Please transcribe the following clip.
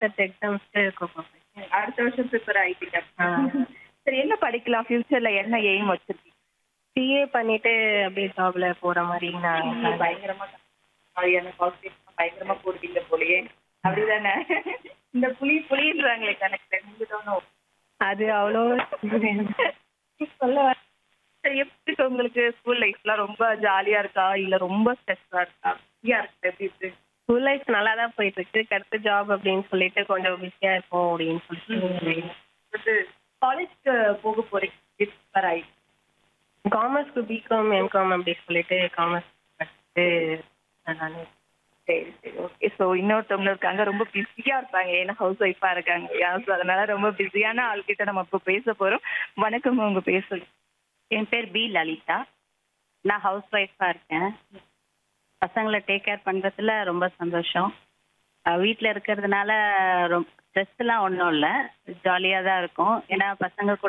அடுத்தடுத்த எக்ஸாம்ஸ்க்கு இருக்கும் அடுத்த வருஷம் ப்ரிப்பேர் ஆயிட்டீங்க ஆ. சரி என்ன படிக்கலாம் ஃபியூச்சர்ல என்ன எய்ம் வச்சிருக்கீங்க சிஏ பண்ணிட்டு அப்படியே ஜாப்ல போற மாதிரி நான் நீங்க பயங்கரமா மாதிரியான கால்குலேஷன் பயங்கரமா போடுவீங்க போலயே அப்படிதானே இந்த புலி புலின்றாங்களே கணக்குல நீங்க தானோ அது அவ்வளோ சொல்ல வர- சரி எப்படி இருக்கு உங்களுக்கு ஸ்கூல் லைஃப்லாம் ரொம்ப ஜாலியா இருக்கா இல்ல ரொம்ப ஸ்ட்ரெஸ்ஸா இருக்கா ஃப்ரீயா இருக்கு எப்படி இருக்கு ஸ்கூல் லைஃப் நல்லா தான் போயிட்டு இருக்கு அடுத்த ஜாப் அப்படின்னு சொல்லிட்டு கொஞ்சம் பிஸியா இருப்போம் அப்படின்னு சொல்லிட்டு காலேஜ்க்கு போக போறீங்க ப்ரிப்பேர் ஆயிட்டு காமர்ஸ்க்கு பிகாம் எம்காம் அப்படி சொல்லிட்டு காமர்ஸ் படிச்சுட்டு நான் சரி சரி ஓகே ஸோ இன்னொருத்தவங்க இருக்காங்க ரொம்ப பிஸியா இருப்பாங்க ஏன்னா ஹவுஸ் ஒய்ஃபா இருக்காங்க இல்லையா ஸோ அதனால ரொம்ப பிஸியான ஆள்கிட்ட நம்ம இப்போ பேச போறோம் வணக்கம் உங்க பேர் சொல்லு என் பேர் பி லலிதா நான் ஹவுஸ் ஒய்ஃபாக இருக்கேன் பசங்களை டேக் கேர் பண்ணுறதுல ரொம்ப சந்தோஷம் வீட்டில் இருக்கிறதுனால ரொம்ப ஸ்ட்ரெஸ்லாம் ஒன்றும் இல்லை ஜாலியாக தான் இருக்கும் ஏன்னா பசங்க கூட